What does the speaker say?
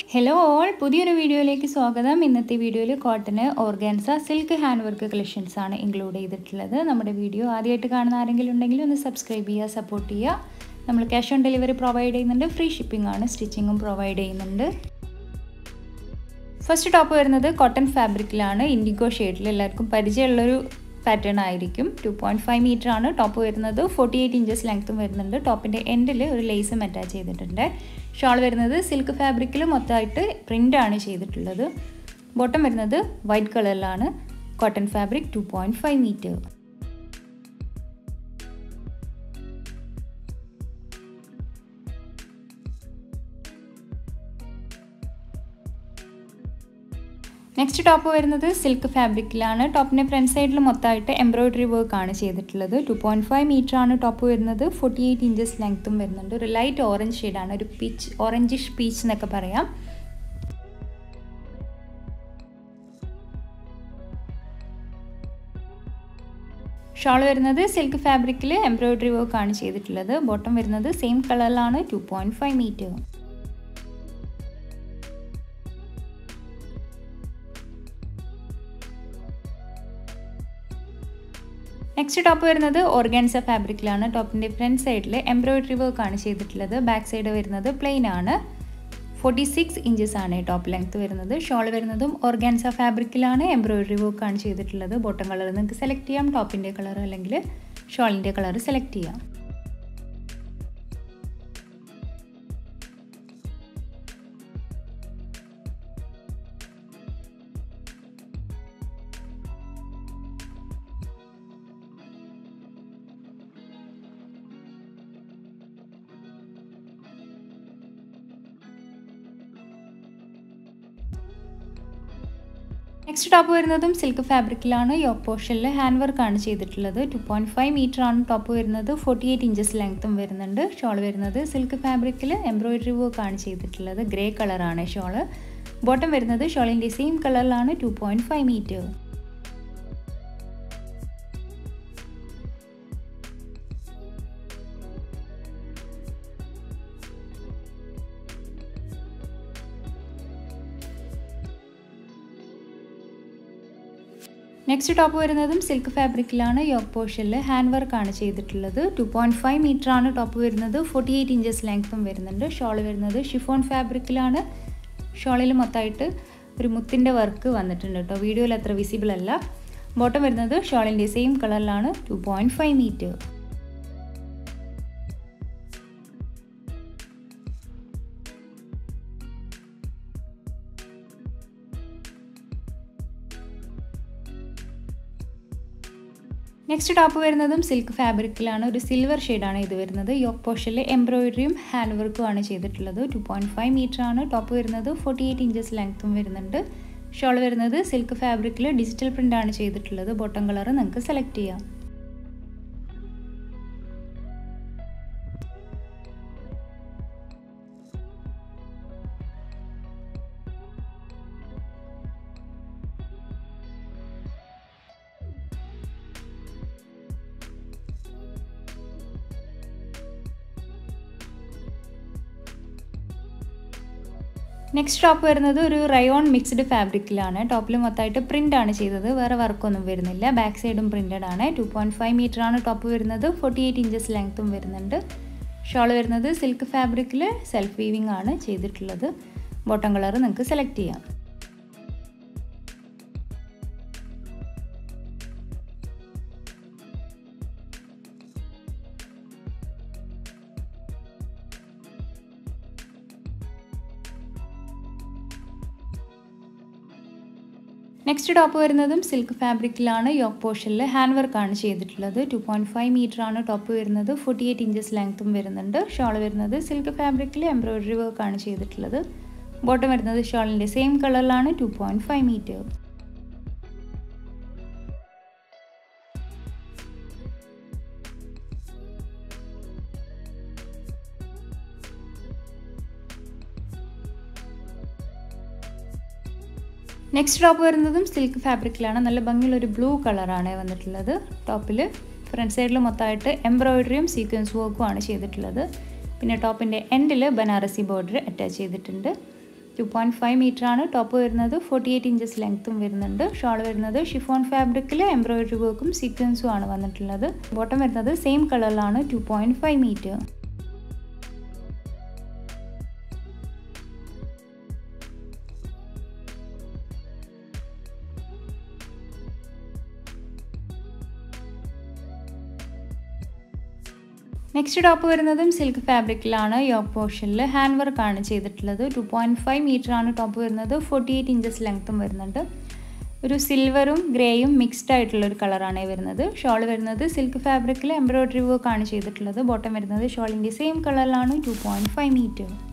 hello all പുതിയൊരു വീഡിയോയിലേക്ക് സ്വാഗതം ഇന്നത്തെ വീഡിയോയിൽ cotton organza silk hand work collections ആണ് ഇൻക്ലൂഡ് ചെയ്തിട്ടുള്ളത് നമ്മുടെ വീഡിയോ ആദ്യമായിട്ട് കാണുന്ന ആരെങ്കിലും ഉണ്ടെങ്കിൽ ഒന്ന് സബ്സ്ക്രൈബ് ചെയ്യുക സപ്പോർട്ട് ചെയ്യുക നമ്മൾ ക്യാഷ് ഓൺ ഡെലിവറി പ്രൊവൈഡ് ചെയ്യുന്നുണ്ട് ഫ്രീ ഷിപ്പിംഗ് ആണ് സ്റ്റിച്ചിങ്ങും പ്രൊവൈഡ് ചെയ്യുന്നുണ്ട് ഫസ്റ്റ് ടോപ്പ് വരുന്നത് കോട്ടൺ ഫാബ്രിക്കിലാണ് ഇൻഡിഗോ ഷെയ്ഡിൽ എല്ലാവർക്കും പരിചയമുള്ളൊരു പാറ്റേൺ ആയിരിക്കും ടു പോയിൻറ്റ് ഫൈവ് മീറ്റർ ആണ് ടോപ്പ് വരുന്നത് ഫോർട്ടി എയ്റ്റ് ഇഞ്ചസ് ലെങ്ത്തും വരുന്നുണ്ട് ടോപ്പിൻ്റെ എൻഡിൽ ഒരു ലേസും അറ്റാച്ച് ചെയ്തിട്ടുണ്ട് ഷാൾ വരുന്നത് സിൽക്ക് ഫാബ്രിക്കിൽ മൊത്തമായിട്ട് പ്രിൻ്റ് ആണ് ചെയ്തിട്ടുള്ളത് ബോട്ടം വരുന്നത് വൈറ്റ് കളറിലാണ് cotton fabric two point five metre next top വരുന്നത് സിൽക്ക് ഫാബ്രിക്കിലാണ് ടോപ്പിൻ്റെ ഫ്രണ്ട് സൈഡിൽ മൊത്തമായിട്ട് എംബ്രോയിഡറി വർക്ക് ആണ് ചെയ്തിട്ടുള്ളത് ടു പോയിൻറ്റ് ഫൈവ് മീറ്റർ ആണ് ടോപ്പ് വരുന്നത് ഫോർട്ടി എയ്റ്റ് ഇഞ്ചസ് ലെങ്ത്തും വരുന്നുണ്ട് ഒരു ലൈറ്റ് ഓറഞ്ച് ഷെയ്ഡാണ് ഒരു പീച്ച് ഓറഞ്ചിഷ് പീച്ച് എന്നൊക്കെ പറയാം ഷാൾ വരുന്നത് സിൽക്ക് ഫാബ്രിക്കിൽ എംബ്രോയിഡറി വർക്ക് ആണ് ചെയ്തിട്ടുള്ളത് ബോട്ടം വരുന്നത് സെയിം കളറിലാണ് two point five metre next top വരുന്നത് ഓർഗാൻസ ഫാബ്രിക്കിലാണ് ടോപ്പിൻ്റെ ഫ്രണ്ട് സൈഡിൽ എംബ്രോയിഡറി വർക്ക് ആണ് ചെയ്തിട്ടുള്ളത് ബാക്ക് സൈഡ് വരുന്നത് പ്ലെയിൻ ആണ് ഫോർട്ടി സിക്സ് ഇഞ്ചസ് ആണ് ടോപ്പ് ലെങ്ത് വരുന്നത് ഷോൾ വരുന്നതും ഓർഗാൻസ ഫാബ്രിക്കിലാണ് എംബ്രോയിഡറി വർക്ക് ആണ് ചെയ്തിട്ടുള്ളത് ബോട്ടം കളർ നിങ്ങൾക്ക് സെലക്ട് ചെയ്യാം ടോപ്പിൻ്റെ കളർ അല്ലെങ്കിൽ ഷോളിൻ്റെ കളർ സെലക്ട് ചെയ്യാം നെക്സ്റ്റ് ടോപ്പ് വരുന്നതും സിൽക്ക് ഫാബ്രിക്കിലാണ് യോക്ക് പോർഷനിൽ ഹാൻഡ് വർക്ക് ആണ് ചെയ്തിട്ടുള്ളത് ടു പോയിൻറ്റ് ഫൈവ് മീറ്റർ ആണ് ടോപ്പ് വരുന്നത് ഫോർട്ടി എയ്റ്റ് ഇഞ്ചസ് ലെങ്ത്തും വരുന്നുണ്ട് ഷോൾ വരുന്നത് സിൽക്ക് ഫാബ്രിക്കിൽ എംബ്രോയിഡറി വർക്ക് ആണ് ചെയ്തിട്ടുള്ളത് ഗ്രേ കളറാണ് ഷോള് ബോട്ടം വരുന്നത് ഷോളിൻ്റെ സെയിം കളറിലാണ് two point five metre next top വരുന്നതും സിൽക്ക് ഫാബ്രിക്കിലാണ് യോക്ക് പോർഷനിൽ ഹാൻഡ് വർക്ക് ആണ് ചെയ്തിട്ടുള്ളത് ടു പോയിൻറ്റ് ഫൈവ് മീറ്റർ ആണ് ടോപ്പ് വരുന്നത് ഫോർട്ടി എയ്റ്റ് ഇഞ്ചസ് ലെങ്ത്തും വരുന്നുണ്ട് ഷോൾ വരുന്നത് ഷിഫോൺ ഫാബ്രിക്കിലാണ് ഷോളിൽ മൊത്തമായിട്ട് ഒരു മുത്തിൻ്റെ വർക്ക് വന്നിട്ടുണ്ട് കേട്ടോ വീഡിയോയിൽ അത്ര വിസിബിൾ അല്ല ബോട്ടം വരുന്നത് ഷോളിൻ്റെ സെയിം കളറിലാണ് two point five metre next top വരുന്നതും സിൽക്ക് ഫാബ്രിക്കിലാണ് ഒരു സിൽവർ ഷെയ്ഡാണ് ഇത് വരുന്നത് യോക്ക് പോഷനിൽ എംബ്രോയിഡറിയും ഹാൻഡ് വർക്കും ആണ് ചെയ്തിട്ടുള്ളത് ടു പോയിൻറ്റ് ഫൈവ് മീറ്റർ ആണ് ടോപ്പ് വരുന്നത് ഫോർട്ടി എയ്റ്റ് ഇഞ്ചസ് ലെങ്ത്തും വരുന്നുണ്ട് ഷോൾ വരുന്നത് സിൽക്ക് ഫാബ്രിക്കിൽ ഡിജിറ്റൽ പ്രിൻ്റ് ആണ് ചെയ്തിട്ടുള്ളത് ബോട്ടം കളർ നിങ്ങൾക്ക് സെലക്ട് ചെയ്യാം നെക്സ്റ്റ് ടോപ്പ് വരുന്നത് ഒരു റയോൺ മിക്സ്ഡ് ഫാബ്രിക്കിലാണ് ടോപ്പിൽ മൊത്തമായിട്ട് പ്രിൻ്റ് ആണ് ചെയ്തത് വേറെ വർക്കൊന്നും വരുന്നില്ല ബാക്ക് സൈഡും പ്രിൻ്റഡ് ആണ് ടു പോയിൻറ്റ് ഫൈവ് മീറ്റർ ആണ് ടോപ്പ് വരുന്നത് ഫോർട്ടി എയ്റ്റ് ഇഞ്ചസ് ലെങ്ത്തും വരുന്നുണ്ട് ഷോൾ വരുന്നത് സിൽക്ക് ഫാബ്രിക്കിൽ സെൽഫ് വീവിംഗ് ആണ് ചെയ്തിട്ടുള്ളത് ബോട്ടം കളർ നിങ്ങൾക്ക് സെലക്ട് ചെയ്യാം നെക്സ്റ്റ് ടോപ്പ് വരുന്നതും സിൽക്ക് ഫാബ്രിക്കിലാണ് യോക്ക് പോർഷനിൽ ഹാൻഡ് വർക്ക് ആണ് ചെയ്തിട്ടുള്ളത് ടു പോയിൻറ്റ് ഫൈവ് മീറ്റർ ആണ് ടോപ്പ് വരുന്നത് ഫോർട്ടി എയ്റ്റ് ഇഞ്ചസ് ലെങ്ത്തും വരുന്നുണ്ട് ഷോൾ വരുന്നത് സിൽക്ക് ഫാബ്രിക്കിൽ എംബ്രോയിഡറി വർക്ക് ആണ് ചെയ്തിട്ടുള്ളത് ബോട്ടം വരുന്നത് ഷോളിൻ്റെ സെയിം കളറിലാണ് two point five metre next top വരുന്നതും സിൽക്ക് ഫാബ്രിക്കിലാണ് നല്ല ഭംഗിയുള്ള ഒരു ബ്ലൂ കളറാണ് വന്നിട്ടുള്ളത് ടോപ്പിൽ ഫ്രണ്ട് സൈഡിൽ മൊത്തമായിട്ട് എംബ്രോയിഡറിയും സീക്വൻസ് വർക്കും ആണ് ചെയ്തിട്ടുള്ളത് പിന്നെ ടോപ്പിൻ്റെ എൻഡിൽ ബനാറസി ബോർഡർ അറ്റാച്ച് ചെയ്തിട്ടുണ്ട് ടു പോയിൻറ്റ് ഫൈവ് മീറ്റർ ആണ് ടോപ്പ് വരുന്നത് ഫോർട്ടി എയ്റ്റ് ഇഞ്ചസ് ലെങ്ത്തും വരുന്നുണ്ട് ഷോൾ വരുന്നത് ഷിഫോൺ ഫാബ്രിക്കിൽ എംബ്രോയിഡറി വർക്കും സീക്വൻസും ആണ് വന്നിട്ടുള്ളത് ബോട്ടം വരുന്നത് സെയിം കളറിലാണ് two point five metre next top വരുന്നതും സിൽക്ക് ഫാബ്രിക്കിലാണ് യോക്ക് പോർഷനിൽ ഹാൻഡ് വർക്കാണ് ചെയ്തിട്ടുള്ളത് ടു പോയിൻറ്റ് ഫൈവ് മീറ്റർ ആണ് ടോപ്പ് വരുന്നത് ഫോർട്ടി എയ്റ്റ് ഇഞ്ചസ് ലെങ്ത്തും വരുന്നുണ്ട് ഒരു സിൽവറും ഗ്രേയും മിക്സ്ഡ് ആയിട്ടുള്ള ഒരു കളറാണ് വരുന്നത് ഷോൾ വരുന്നത് സിൽക്ക് ഫാബ്രിക്കിൽ എംബ്രോയിഡറി വർക്കാണ് ചെയ്തിട്ടുള്ളത് ബോട്ടം വരുന്നത് ഷോളിൻ്റെ സെയിം കളറിലാണ് ടു പോയിൻറ്റ് ഫൈവ് മീറ്റർ